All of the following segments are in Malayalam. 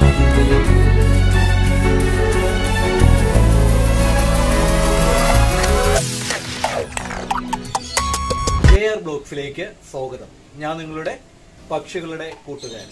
കെ ആർ ബ്ലോക്സിലേക്ക് സ്വാഗതം ഞാൻ നിങ്ങളുടെ പക്ഷികളുടെ കൂട്ടുകാരൻ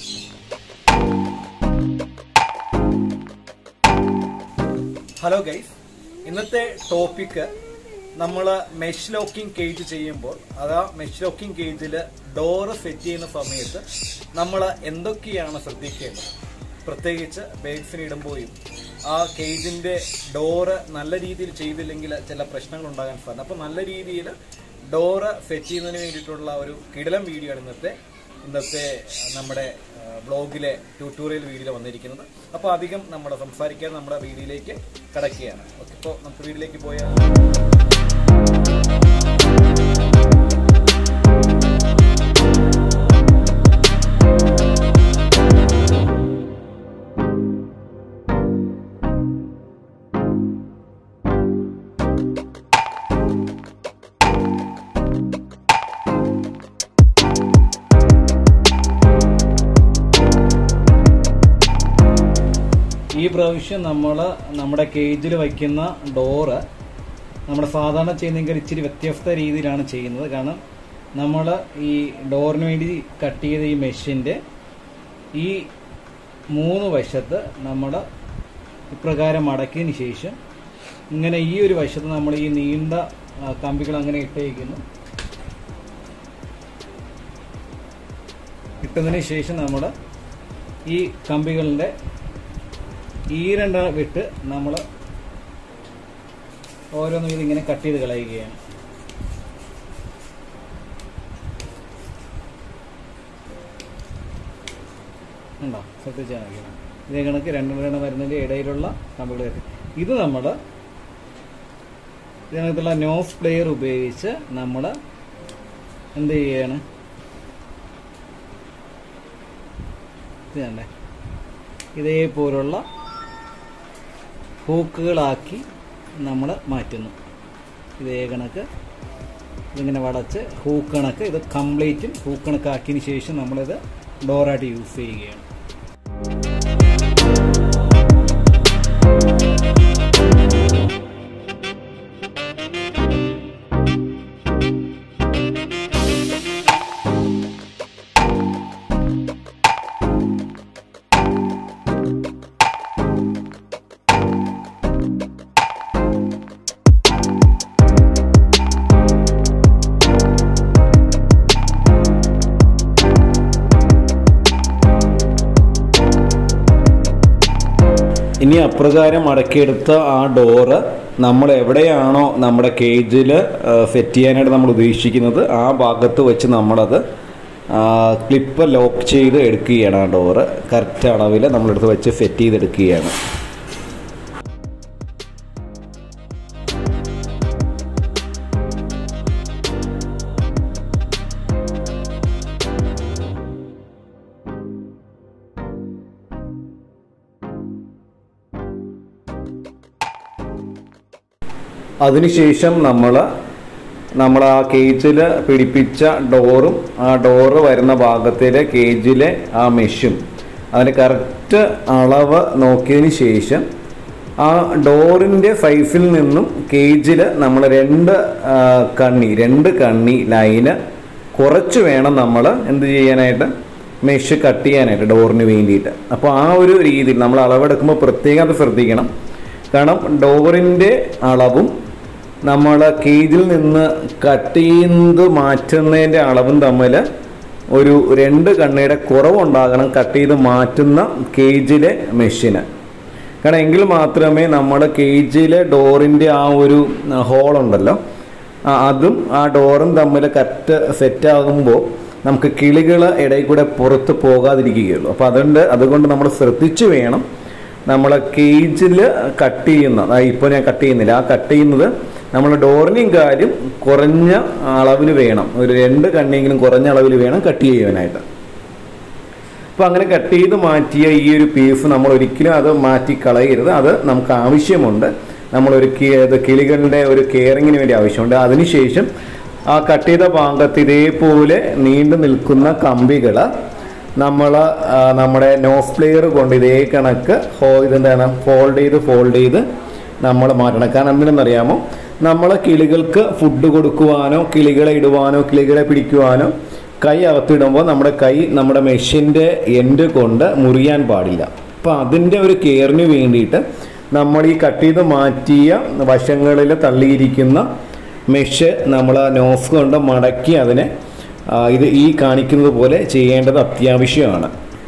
ഹലോ ഗൈസ് ഇന്നത്തെ ടോപ്പിക്ക് നമ്മൾ മെഷ് ലോക്കിംഗ് കേജ് ചെയ്യുമ്പോൾ അതാ മെഷ് ലോക്കിംഗ് കേജിൽ ഡോറ് സെറ്റ് ചെയ്യുന്ന സമയത്ത് നമ്മൾ എന്തൊക്കെയാണ് ശ്രദ്ധിക്കേണ്ടത് പ്രത്യേകിച്ച് ബേഡ്സിന് ഇടുമ്പോഴും ആ കേജിന്റെ ഡോറ് നല്ല രീതിയിൽ ചെയ്തില്ലെങ്കിൽ ചില പ്രശ്നങ്ങൾ ഉണ്ടാകാൻ സാധ്യത അപ്പോൾ നല്ല രീതിയിൽ ഡോറ് സെറ്റ് ചെയ്യുന്നതിന് വേണ്ടിയിട്ടുള്ള ഒരു കിടലം വീഡിയോ ആണ് ഇന്നത്തെ ഇന്നത്തെ നമ്മുടെ ബ്ലോഗിലെ ട്യൂട്ടോറിയൽ വീഡിയോ വന്നിരിക്കുന്നത് അപ്പോൾ അധികം നമ്മൾ സംസാരിക്കാതെ നമ്മുടെ വീഡിയോയിലേക്ക് കടക്കുകയാണ് ഓക്കെ ഇപ്പോൾ നമുക്ക് വീഡിയോയിലേക്ക് പോയാൽ ഈ പ്രാവശ്യം നമ്മൾ നമ്മുടെ കേജിൽ വയ്ക്കുന്ന ഡോറ് നമ്മുടെ സാധാരണ ചെയ്യുന്നെങ്കിൽ ഇച്ചിരി വ്യത്യസ്ത രീതിയിലാണ് ചെയ്യുന്നത് കാരണം നമ്മൾ ഈ ഡോറിന് വേണ്ടി കട്ട് ചെയ്ത ഈ മെഷീൻ്റെ ഈ മൂന്ന് വശത്ത് നമ്മൾ ഇപ്രകാരം അടക്കിയതിന് ശേഷം ഇങ്ങനെ ഈ ഒരു വശത്ത് നമ്മൾ ഈ നീണ്ട ആ, കമ്പികൾ അങ്ങനെ ഇട്ടേക്കുന്നു ഇട്ടതിന് ശേഷം നമ്മൾ ഈ കമ്പികളുടെ ഈ രണ്ട് വിട്ട് നമ്മൾ ഓരോന്നും ഇതിങ്ങനെ കട്ട് ചെയ്ത് കളയുകയാണ് ഉണ്ടോ ശ്രദ്ധിച്ചാൽ മതി ഇതേ കണക്ക് രണ്ടും രണ്ട് മരുന്നിൻ്റെ ഇടയിലുള്ള കമ്പികൾ കെട്ടി ഇത് നമ്മൾ ഇതിനകത്തുള്ള നോസ് പ്ലെയർ ഉപയോഗിച്ച് നമ്മൾ എന്ത് ചെയ്യാണ് ഇത് കണ്ടേ ഇതേപോലുള്ള ഹൂക്കുകളാക്കി നമ്മൾ മാറ്റുന്നു ഇതേ കണക്ക് ഇതിങ്ങനെ വളച്ച് ഹൂക്ക് കണക്ക് ഇത് കംപ്ലീറ്റും ഹൂക്ക് കണക്കാക്കിയതിന് ശേഷം നമ്മളിത് ഡോറായിട്ട് യൂസ് ചെയ്യുകയാണ് ഇനി അപ്രകാരം അടക്കിയെടുത്ത ആ ഡോറ് നമ്മൾ എവിടെയാണോ നമ്മുടെ കേജിൽ സെറ്റ് ചെയ്യാനായിട്ട് നമ്മൾ ഉദ്ദേശിക്കുന്നത് ആ ഭാഗത്ത് വെച്ച് നമ്മളത് ക്ലിപ്പ് ലോക്ക് ചെയ്ത് എടുക്കുകയാണ് ആ ഡോറ് കറക്റ്റ് അളവിൽ നമ്മളെടുത്ത് വെച്ച് സെറ്റ് ചെയ്തെടുക്കുകയാണ് അതിനുശേഷം നമ്മൾ നമ്മൾ ആ കേജിൽ പിടിപ്പിച്ച ഡോറും ആ ഡോറ് വരുന്ന ഭാഗത്തിലെ കേജിലെ ആ മെഷും അതിന് കറക്റ്റ് അളവ് നോക്കിയതിന് ശേഷം ആ ഡോറിൻ്റെ സൈസിൽ നിന്നും കേജിൽ നമ്മൾ രണ്ട് ആ, കണ്ണി രണ്ട് കണ്ണി ലൈന് കുറച്ച് വേണം നമ്മൾ എന്ത് ചെയ്യാനായിട്ട് മെഷ് കട്ട് ചെയ്യാനായിട്ട് ഡോറിന് വേണ്ടിയിട്ട് അപ്പോൾ ആ ഒരു രീതിയിൽ നമ്മൾ അളവെടുക്കുമ്പോൾ പ്രത്യേകം അത് ശ്രദ്ധിക്കണം കാരണം ഡോറിൻ്റെ അളവും നമ്മൾ കേജിൽ നിന്ന് കട്ട് ചെയ്യുന്നത് മാറ്റുന്നതിൻ്റെ അളവും തമ്മിൽ ഒരു രണ്ട് കണ്ണിയുടെ കുറവുണ്ടാകണം കട്ട് ചെയ്ത് മാറ്റുന്ന കേജിലെ മെഷീന് കാരണം എങ്കിൽ മാത്രമേ നമ്മുടെ കേജിലെ ഡോറിൻ്റെ ആ ഒരു ഹോൾ ഉണ്ടല്ലോ ആ, അതും ആ ഡോറും തമ്മിൽ കറക്റ്റ് സെറ്റ് ആകുമ്പോൾ നമുക്ക് കിളികൾ ഇടയിൽ കൂടെ പുറത്ത് പോകാതിരിക്കുകയുള്ളൂ അപ്പോൾ അതുകൊണ്ട് അതുകൊണ്ട് നമ്മൾ ശ്രദ്ധിച്ചു വേണം നമ്മൾ കേജിൽ കട്ട് ചെയ്യുന്ന ഇപ്പോൾ ഞാൻ കട്ട് ചെയ്യുന്നില്ല ആ കട്ട് ചെയ്യുന്നത് നമ്മൾ ഡോറിനെയും കാര്യം കുറഞ്ഞ അളവിൽ വേണം ഒരു രണ്ട് കണ്ണിയെങ്കിലും കുറഞ്ഞ അളവിൽ വേണം കട്ട് ചെയ്യാനായിട്ട് അപ്പോൾ അങ്ങനെ കട്ട് ചെയ്ത് മാറ്റിയ ഈ ഒരു പീസ് നമ്മൾ ഒരിക്കലും അത് മാറ്റി കളയരുത് അത് നമുക്ക് ആവശ്യമുണ്ട് നമ്മളൊരു കി- ഇത് കിളികളുടെ ഒരു കെയറിങ്ങിന് വേണ്ടി ആവശ്യമുണ്ട് അതിനുശേഷം ആ കട്ട് ചെയ്ത ഭാഗത്ത് ഇതേപോലെ നീണ്ടു നിൽക്കുന്ന കമ്പികൾ നമ്മൾ നമ്മുടെ നോഫ് പ്ലെയർ കൊണ്ട് ഇതേ കണക്ക് ഹോ ഇതെന്താണ് ഫോൾഡ് ചെയ്ത് ഫോൾഡ് ചെയ്ത് നമ്മൾ മാറ്റണം കാരണം എന്തിനെന്നറിയാമോ നമ്മൾ കിളികൾക്ക് ഫുഡ് കൊടുക്കുവാനോ കിളികളെ ഇടുവാനോ കിളികളെ പിടിക്കുവാനോ കൈ അകത്തിടുമ്പോൾ നമ്മുടെ കൈ നമ്മുടെ മെഷീൻ്റെ എൻഡ് കൊണ്ട് മുറിയാൻ പാടില്ല അപ്പോൾ അതിൻ്റെ ഒരു കെയറിന് വേണ്ടിയിട്ട് നമ്മൾ ഈ കട്ട് ചെയ്ത് മാറ്റിയ വശങ്ങളിൽ തള്ളിയിരിക്കുന്ന മെഷ് നമ്മൾ നോഫ് കൊണ്ട് മടക്കി അതിനെ ആ, ഇത് ഈ കാണിക്കുന്നത് പോലെ ചെയ്യേണ്ടത് അത്യാവശ്യമാണ്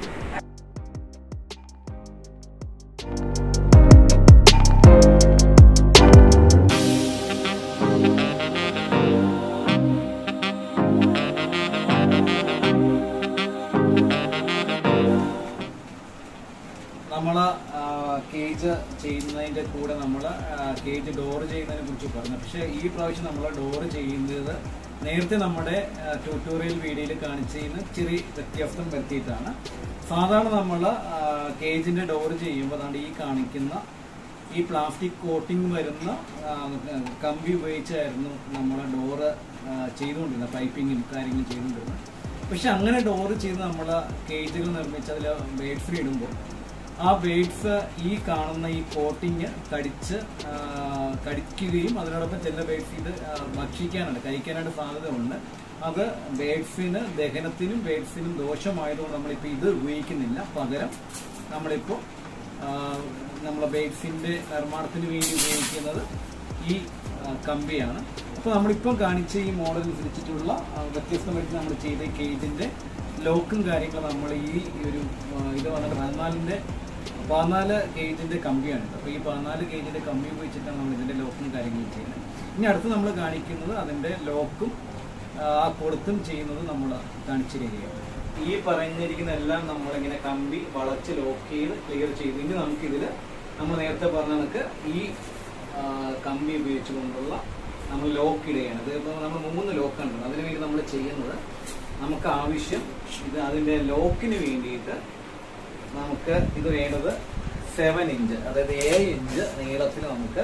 നമ്മൾ കേജ് ചെയ്യുന്നതിൻ്റെ കൂടെ നമ്മൾ കേജ് ഡോർ ചെയ്യുന്നതിനെ കുറിച്ച് പറഞ്ഞു പക്ഷേ ഈ പ്രാവശ്യം നമ്മൾ ഡോർ ചെയ്യുന്നത് നേരത്തെ നമ്മുടെ ട്യൂട്ടോറിയൽ വീഡിയോയിൽ കാണിച്ചതിന് ചെറിയ വ്യത്യാസം വരുത്തിയിട്ടാണ് സാധാരണ നമ്മൾ കേജിൻ്റെ ഡോർ ചെയ്യുമ്പോൾ അതാണ്ട് ഈ കാണിക്കുന്ന ഈ പ്ലാസ്റ്റിക് കോട്ടിംഗ് വരുന്ന ആ, കമ്പി ഉപയോഗിച്ചായിരുന്നു നമ്മൾ ഡോറ് ചെയ്തുകൊണ്ടിരുന്നത് പൈപ്പിങ്ങും കാര്യങ്ങളും ചെയ്തുകൊണ്ടിരുന്നത് പക്ഷെ അങ്ങനെ ഡോറ് ചെയ്ത് നമ്മൾ കേജുകൾ നിർമ്മിച്ച് അതിൽ ബേഡ്സ് ഇടുമ്പോൾ ആ ബേഡ്സ് ഈ കാണുന്ന ഈ കോട്ടിങ് കടിച്ച് ആ, കടിക്കുകയും അതിനോടൊപ്പം ചില ബേഡ്സ് ഇത് ആ, ഭക്ഷിക്കാനുണ്ട് കഴിക്കാനായിട്ട് സാധ്യത ഉണ്ട് അത് ബേഡ്സിന് ദഹനത്തിനും ബേഡ്സിനും ദോഷമായതുകൊണ്ട് നമ്മളിപ്പോൾ ഇത് ഉപയോഗിക്കുന്നില്ല പകരം നമ്മളിപ്പോൾ നമ്മളെ ബേഡ്സിന്റെ നിർമ്മാണത്തിന് വേണ്ടി ഉപയോഗിക്കുന്നത് ഈ ആ, കമ്പിയാണ് അപ്പോൾ നമ്മളിപ്പം കാണിച്ച ഈ മോഡൽ അനുസരിച്ചിട്ടുള്ള ആ, വ്യത്യസ്തമായിട്ട് നമ്മൾ ചെയ്ത കേജിന്റെ ലോക്കും കാര്യങ്ങളും നമ്മൾ ഈ ഒരു ആ, ഇത് വന്നിട്ട് പതിനാലിന്റെ പതിനാല് ഗേജിന്റെ കമ്പിയാണ് അപ്പോൾ ഈ പതിനാല് ഗേജിന്റെ കമ്പി ഉപയോഗിച്ചിട്ടാണ് നമ്മൾ ഇതിന്റെ ലോക്കും കാര്യങ്ങളും ചെയ്യുന്നത് ഇനി അടുത്ത് നമ്മൾ കാണിക്കുന്നത് അതിന്റെ ലോക്കും ആ കൊളുത്തും ചെയ്യുന്നത് നമ്മൾ കാണിച്ചു തരികയാണ് ഈ പറഞ്ഞിരിക്കുന്ന എല്ലാം നമ്മളിങ്ങനെ കമ്പി വളച്ച് ലോക്ക് ചെയ്ത് ക്ലിയർ ചെയ്ത് ഇനി നമുക്കിതിൽ നമ്മൾ നേരത്തെ പറഞ്ഞ കണക്ക് ഈ ആ, കമ്പി ഉപയോഗിച്ചുകൊണ്ടുള്ള നമ്മൾ ലോക്ക് ഇടുകയാണ് ഇത് ഇപ്പോൾ നമ്മൾ മൂന്ന് ലോക്കാണ് അതിനു വേണ്ടി നമ്മൾ ചെയ്യുന്നത് നമുക്ക് ആവശ്യം ഇത് അതിൻ്റെ ലോക്കിന് വേണ്ടിയിട്ട് നമുക്ക് ഇത് വേണ്ടത് സെവൻ ഇഞ്ച് അതായത് ഏഴ് ഇഞ്ച് നീളത്തിൽ നമുക്ക്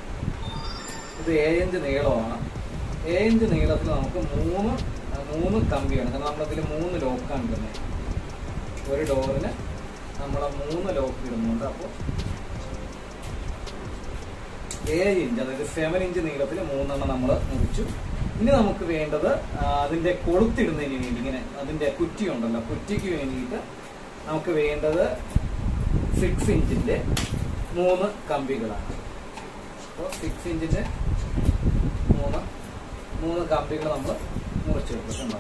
ഇത് ഏഴ് ഇഞ്ച് നീളമാണ് ഏഴ് ഇഞ്ച് നീളത്തിൽ നമുക്ക് മൂന്ന് ആ, മൂന്ന് കമ്പിയാണ് കാരണം നമ്മളതിൽ മൂന്ന് ലോക്കാണ് ഇടുന്നത് ഒരു ഡോറിന് നമ്മൾ മൂന്ന് ലോക്ക് ഇടുന്നുണ്ട് അപ്പോൾ ഏഴ് ഇഞ്ച് അതായത് സെവൻ ഇഞ്ച് നീളത്തിൽ മൂന്നെണ്ണം നമ്മൾ മുറിച്ചു ഇനി നമുക്ക് വേണ്ടത് ആ, അതിന്റെ കൊളുത്തിടുന്നതിന് വേണ്ടി ഇങ്ങനെ അതിന്റെ കുറ്റി ഉണ്ടല്ലോ കുറ്റിക്ക് വേണ്ടിയിട്ട് നമുക്ക് വേണ്ടത് സിക്സ് ഇഞ്ചിന്റെ മൂന്ന് കമ്പികളാണ് അപ്പോൾ സിക്സ് ഇഞ്ചിന്റെ മൂന്ന് മൂന്ന് കമ്പികൾ നമ്മൾ മുറിച്ചു വെച്ചിട്ടുണ്ടോ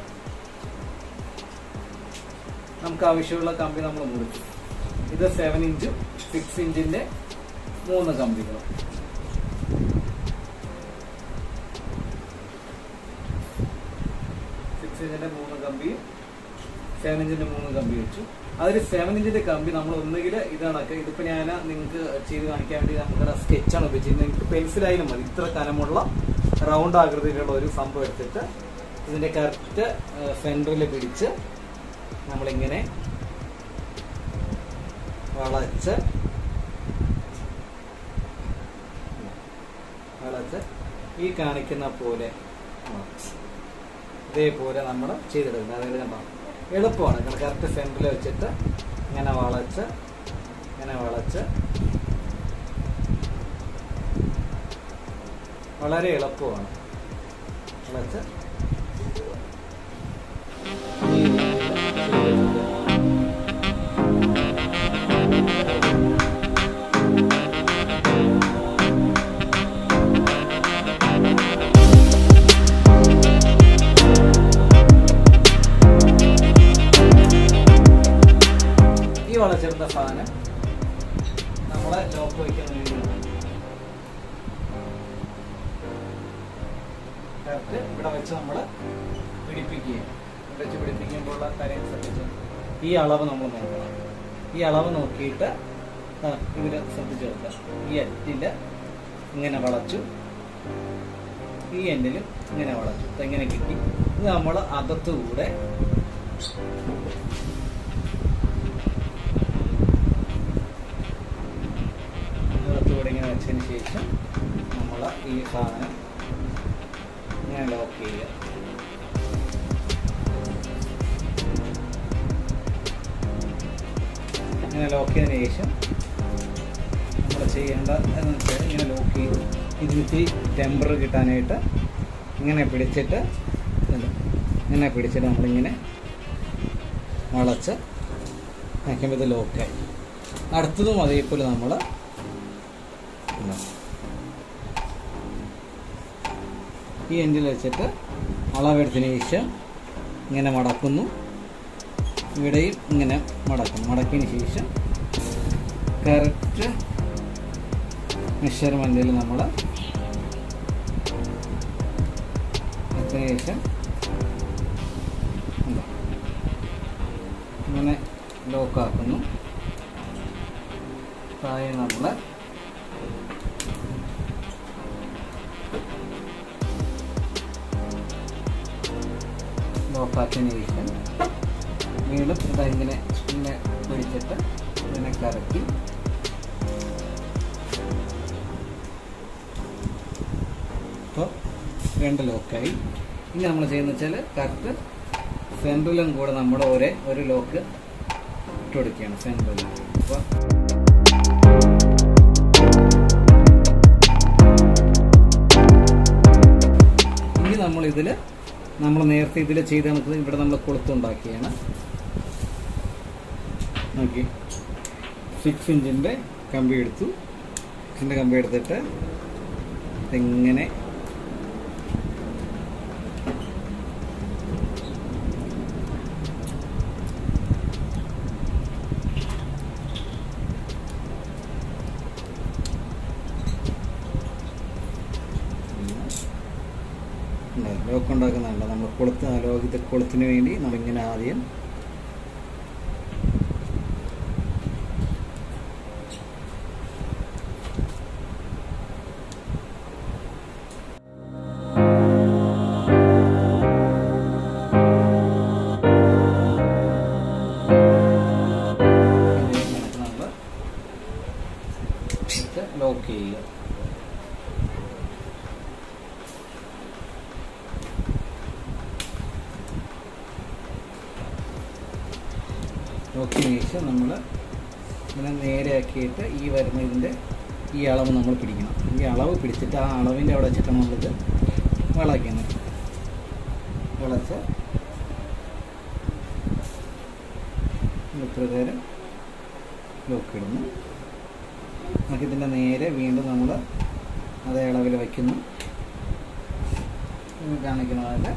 നമുക്ക് ആവശ്യമുള്ള കമ്പി നമ്മൾ മുറിച്ചു ഇത് സെവൻ ഇഞ്ചും സിക്സ് ഇഞ്ചിന്റെ മൂന്ന് കമ്പികളും സിക്സ് ഇഞ്ചിന്റെ മൂന്ന് കമ്പിയും സെവൻ ഇഞ്ചിന്റെ മൂന്ന് കമ്പി വെച്ചു അതിൽ സെവൻ ഇഞ്ചിന്റെ കമ്പി നമ്മൾ ഒന്നുകിൽ ഇതാണൊക്കെ ഇതിപ്പോ ഞാൻ നിങ്ങൾക്ക് ചെയ്ത് കാണിക്കാൻ വേണ്ടി നമുക്ക് സ്കെച്ചാണ് ഉപയോഗിച്ചത് നിങ്ങൾക്ക് പെൻസിലായാലും മതി ഇത്ര കനമുള്ള റൗണ്ട് ആകൃതിയിലുള്ള ഒരു സംഭവം എടുത്തിട്ട് ഇതിന്റെ കറക്റ്റ് സെന്ററിൽ പിടിച്ച് നമ്മളിങ്ങനെ വളച്ച് വളച്ച് ഈ കാണിക്കുന്ന പോലെ വളച്ച് ഇതേപോലെ നമ്മൾ ചെയ്തെടുക്കുന്നത് അതായത് കണ്ടോ എളുപ്പമാണ് ഇങ്ങനെ കറക്റ്റ് സെൻറ്ററിൽ വെച്ചിട്ട് ഇങ്ങനെ വളച്ച് ഇങ്ങനെ വളച്ച് വളരെ എളുപ്പമാണ് വളച്ച് ഈ രീതിയിൽ ചെയ്തെടുക്കുക. ഈ വളച്ചെടുത്ത സാധനം നമ്മളെ ലോക്ക് വയ്ക്കാൻ വേണ്ടിയാണ് കറക്റ്റ് ഇവിടെ വെച്ച് നമ്മൾ പിടിപ്പിക്കുക വെച്ച് പിടിപ്പിക്കുമ്പോഴുള്ള കാര്യം ശ്രദ്ധിച്ച് ഈ അളവ് നമ്മൾ നോക്കണം ഈ അളവ് നോക്കിയിട്ട് ആ, ഇതില് ശ്രദ്ധിച്ചെടുക്കുക ഈ അറ്റില് ഇങ്ങനെ വളച്ചു ഈ എൻഡിലും ഇങ്ങനെ വളച്ചു ഇത് ഇങ്ങനെ കിട്ടി ഇത് നമ്മൾ അകത്തുകൂടെ അകത്തുകൂടെ ഇങ്ങനെ വെച്ചതിന് ശേഷം നമ്മൾ ഈ സാധനം ഇങ്ങനെ ലോക്ക് ചെയ്യുക ഇങ്ങനെ ലോക്ക് ചെയ്തതിന് ശേഷം നമ്മൾ ചെയ്യേണ്ട എന്ന് വെച്ചാൽ ഇങ്ങനെ ലോക്ക് ചെയ്ത് ഇതിന് ടെമ്പർ കിട്ടാനായിട്ട് ഇങ്ങനെ പിടിച്ചിട്ട് ഇതുണ്ട്. ഇങ്ങനെ പിടിച്ചിട്ട് നമ്മളിങ്ങനെ വളച്ച് വയ്ക്കുമ്പോൾ ഇത് ലോക്കായി അടുത്തതും അതേപോലെ നമ്മൾ ഈ എൻഡിൽ വെച്ചിട്ട് അളവെടുത്തതിന് ശേഷം ഇങ്ങനെ മടക്കുന്നു ഇവിടെയും ഇങ്ങനെ മടക്കും മടക്കിയതിന് ശേഷം കറക്റ്റ് മെഷർമെൻറ്റിൽ നമ്മൾ അതിന് ശേഷം ഇതാ. ഇങ്ങനെ ലോക്കാക്കുന്നു താഴെ നമ്മൾ ലോക്കാക്കിയതിന് ശേഷം വീണ്ടും ഇതാ ഇങ്ങനെ ഇങ്ങനെ പിടിച്ചിട്ട് ഇങ്ങനെ കറക്കി ഇപ്പോൾ രണ്ട് ലോക്കായി ഇനി നമ്മൾ ചെയ്യുന്നത് വെച്ചാൽ കറക്റ്റ് സെൻട്രലും കൂടെ നമ്മൾ ഒരേ ഒരു ലോക്ക് ഇട്ട് കൊടുക്കുകയാണ് സെൻട്രലും അപ്പോൾ ഇനി നമ്മൾ ഇതിൽ നമ്മൾ നേരത്തെ ഇതിൽ ചെയ്ത് നമുക്ക് ഇവിടെ നമ്മൾ കൊളുത്തുണ്ടാക്കിയാണ് നോക്കി സിക്സ് ഇഞ്ചിൻ്റെ കമ്പി എടുത്തു സിക്സിൻ്റെ കമ്പി എടുത്തിട്ട് ഇങ്ങനെ ലോക്ക് ഉണ്ടാക്കുന്നുണ്ട് നമ്മൾ കൊളുത്ത് ലോക ഇത് കൊളുത്തിന് വേണ്ടി നമ്മളിങ്ങനെ ആദ്യം നമ്മൾ ലോക്ക് ചെയ്യുക നോക്കിയതിന് ശേഷം നമ്മൾ ഇങ്ങനെ നേരെയാക്കിയിട്ട് ഈ വരുന്ന ഇതിൻ്റെ ഈ അളവ് നമ്മൾ പിടിക്കണം ഈ അളവ് പിടിച്ചിട്ട് ആ അളവിൻ്റെ അവിടെ വെച്ചിട്ടാണ് നമ്മളിത് വളയ്ക്കുന്നത് വളച്ച് ഇപ്രകാരം ലോക്ക് ഇടുന്നു നമുക്കിതിൻ്റെ നേരെ വീണ്ടും നമ്മൾ അതേ അളവിൽ വയ്ക്കുന്നു ഇത് കാണിക്കുന്ന പോലെ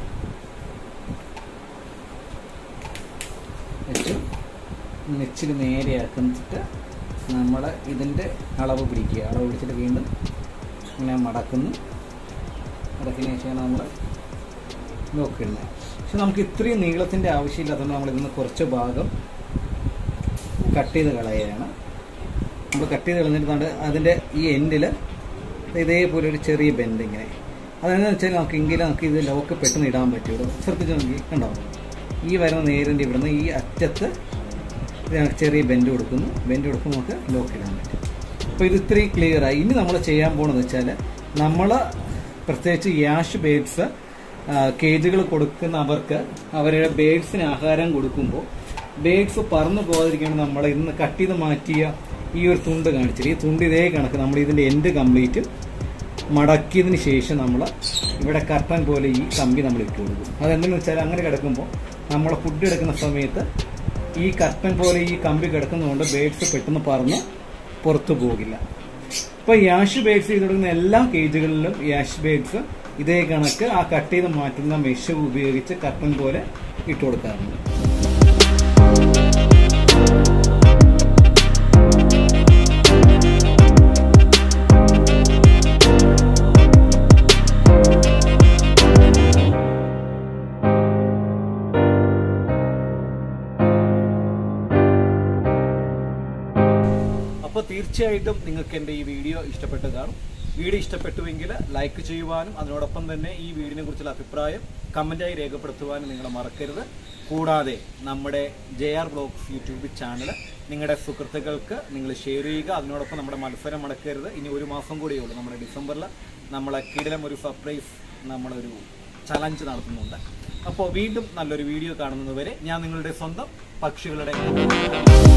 വെച്ചു നെച്ചിൽ നേരെയാക്കിച്ചിട്ട് നമ്മൾ ഇതിൻ്റെ അളവ് പിടിക്കുക അളവ് പിടിച്ചിട്ട് വീണ്ടും ഇങ്ങനെ മടക്കുന്നു മടക്കിന് ശേഷമാണ് നമ്മൾ നോക്കിയിടുന്നത് പക്ഷെ നമുക്ക് ഇത്രയും നീളത്തിൻ്റെ ആവശ്യമില്ലാത്തതുകൊണ്ട് നമ്മൾ ഇതിന്ന് കുറച്ച് ഭാഗം കട്ട് ചെയ്ത് കളയുകയാണ് നമ്മൾ കട്ട് ചെയ്ത് കളഞ്ഞിട്ടുണ്ട് അതിൻ്റെ ഈ എൻഡിൽ ഇതേപോലെ ഒരു ചെറിയ ബെൻഡ് ഇങ്ങനെ അതെന്ന് വെച്ചാൽ നമുക്ക് എങ്കിലും നമുക്ക് ഇത് ലോക്ക് പെട്ടെന്ന് ഇടാൻ പറ്റുള്ളൂ ശ്രദ്ധിച്ച് നോക്കി കണ്ടോ ഈ വരുന്ന നേരിൻ്റെ ഇവിടുന്ന് ഈ അറ്റത്ത് ഇത് ഞങ്ങൾക്ക് ചെറിയ ബെൻഡ് കൊടുക്കുന്നു ബെൻഡ് കൊടുക്കുമ്പോൾ നമുക്ക് ലോക്ക് ഇടാൻ പറ്റും അപ്പോൾ ഇത് ഇത്രയും ക്ലിയർ ആയി ഇനി നമ്മൾ ചെയ്യാൻ പോകുന്നത് വെച്ചാൽ നമ്മൾ പ്രത്യേകിച്ച് യാഷ് ബേബ്സ് കേജുകൾ കൊടുക്കുന്നവർക്ക് അവരുടെ ബേബ്സിന് ആഹാരം കൊടുക്കുമ്പോൾ ബേബ്സ് പറന്നു പോകാതിരിക്കാൻ നമ്മൾ ഇന്ന് കട്ട് ചെയ്ത് മാറ്റിയ ഈ ഒരു തുണ്ട് കാണിച്ചിട്ട് ഈ തുണ്ട് ഇതേ കണക്ക് നമ്മൾ ഇതിൻ്റെ എൻഡ് കംപ്ലീറ്റ് മടക്കിയതിന് ശേഷം നമ്മൾ ഇവിടെ കർട്ടൻ പോലെ ഈ കമ്പി നമ്മൾ ഇട്ട് കൊടുക്കും അതെന്തെന്ന് വെച്ചാൽ അങ്ങനെ കിടക്കുമ്പോൾ നമ്മൾ ഫുഡ് എടുക്കുന്ന സമയത്ത് ഈ കർട്ടൻ പോലെ ഈ കമ്പി കിടക്കുന്നതുകൊണ്ട് ബേഡ്സ് പെട്ടെന്ന് പറന്ന് പുറത്തു പോകില്ല ഇപ്പോൾ യാഷ് ബേഡ്സ് ചെയ്ത് കൊടുക്കുന്ന എല്ലാ കേജുകളിലും യാഷ് ബേഡ്സ് ഇതേ കണക്ക് ആ കട്ട് ചെയ്ത് മാറ്റുന്ന മെഷ് ഉപയോഗിച്ച് കർട്ടൻ പോലെ ഇട്ട് കൊടുക്കാറുണ്ട് അപ്പോൾ തീർച്ചയായിട്ടും നിങ്ങൾക്ക് എൻ്റെ ഈ വീഡിയോ ഇഷ്ടപ്പെട്ട് കാണും വീഡിയോ ഇഷ്ടപ്പെട്ടുവെങ്കിൽ ലൈക്ക് ചെയ്യുവാനും അതിനോടൊപ്പം തന്നെ ഈ വീഡിയോനെ കുറിച്ചുള്ള അഭിപ്രായം കമൻറ്റായി രേഖപ്പെടുത്തുവാനും നിങ്ങൾ മറക്കരുത് കൂടാതെ നമ്മുടെ J R blogs YouTube channel നിങ്ങളുടെ സുഹൃത്തുക്കൾക്ക് നിങ്ങൾ ഷെയർ ചെയ്യുക അതിനോടൊപ്പം നമ്മുടെ മത്സരം മടക്കരുത് ഇനി ഒരു മാസം കൂടിയേ ഉള്ളൂ നമ്മുടെ ഡിസംബറിൽ നമ്മളെ കിടിലം ഒരു സർപ്രൈസ് നമ്മളൊരു ചലഞ്ച് നടത്തുന്നുണ്ട് അപ്പോൾ വീണ്ടും നല്ലൊരു വീഡിയോ കാണുന്നതുവരെ ഞാൻ നിങ്ങളുടെ സ്വന്തം പക്ഷികളുടെ